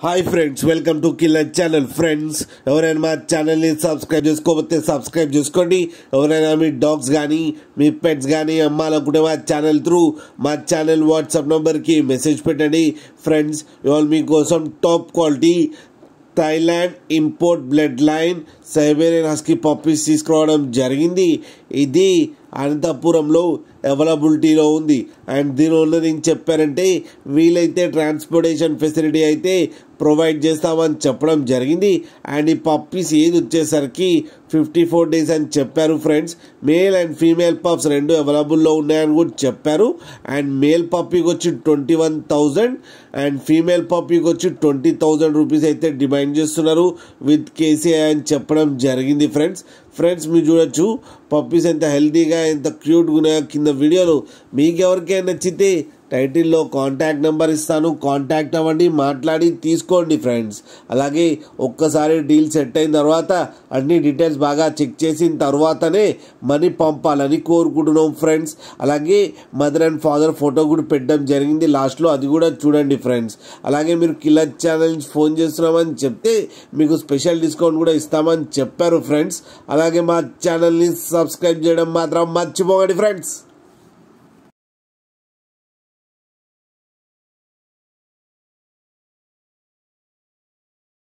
hi friends welcome to killer channel friends ఎవరైనా మా ఛానల్ని సబ్స్క్రైబ్ చేసుకోకపోతే సబ్స్క్రైబ్ చేసుకోండి ఎవరైనా మీ డాగ్స్ కానీ మీ పెట్స్ కానీ అమ్మాలనుకుంటే మా ఛానల్ త్రూ మా ఛానల్ వాట్సాప్ నెంబర్కి మెసేజ్ పెట్టండి ఫ్రెండ్స్ ఇవాళ మీకోసం top quality Thailand import bloodline Siberian husky puppies తీసుకురావడం జరిగింది ఇది అనంతపురంలో అవైలబిలిటీలో ఉంది అండ్ దీని ఓనర్ ఏం చెప్పారంటే వీలైతే ట్రాన్స్పోర్టేషన్ ఫెసిలిటీ అయితే ప్రొవైడ్ చేస్తామని చెప్పడం జరిగింది అండ్ ఈ పప్పీస్ ఏది వచ్చేసరికి ఫిఫ్టీ ఫోర్ డేస్ అని చెప్పారు friends male and female pups రెండు అవైలబుల్లో ఉన్నాయని కూడా చెప్పారు అండ్ మేల్ పప్పీకి వచ్చి twenty one thousand and female పప్పీకి వచ్చి ట్వంటీ థౌజండ్ రూపీస్ అయితే డిమాండ్ చేస్తున్నారు విత్ కేసీఐ అని చెప్పడం జరిగింది ఫ్రెండ్స్ ఫ్రెండ్స్ మీరు చూడొచ్చు పప్పీస్ ఎంత హెల్తీగా ఎంత క్యూట్గా ఉన్నాయో కింద వీడియోలు మీకు ఎవరికైనా నచ్చితే టైటిల్లో కాంటాక్ట్ నెంబర్ ఇస్తాను కాంటాక్ట్ అవ్వండి మాట్లాడి తీసుకోండి ఫ్రెండ్స్ అలాగే ఒక్కసారి డీల్ సెట్ అయిన తర్వాత అన్ని డీటెయిల్స్ బాగా చెక్ చేసిన తర్వాతనే మనీ పంపాలని కోరుకుంటున్నాం ఫ్రెండ్స్ అలాగే మదర్ అండ్ ఫాదర్ ఫోటో కూడా పెట్టడం జరిగింది లాస్ట్లో అది కూడా చూడండి ఫ్రెండ్స్ అలాగే మీరు కిల్లర్ ఛానల్ నుంచి ఫోన్ చేస్తున్నామని చెప్తే మీకు స్పెషల్ డిస్కౌంట్ కూడా ఇస్తామని చెప్పారు ఫ్రెండ్స్ అలాగే మా ఛానల్ని సబ్స్క్రైబ్ చేయడం మాత్రం మర్చిపోకండి ఫ్రెండ్స్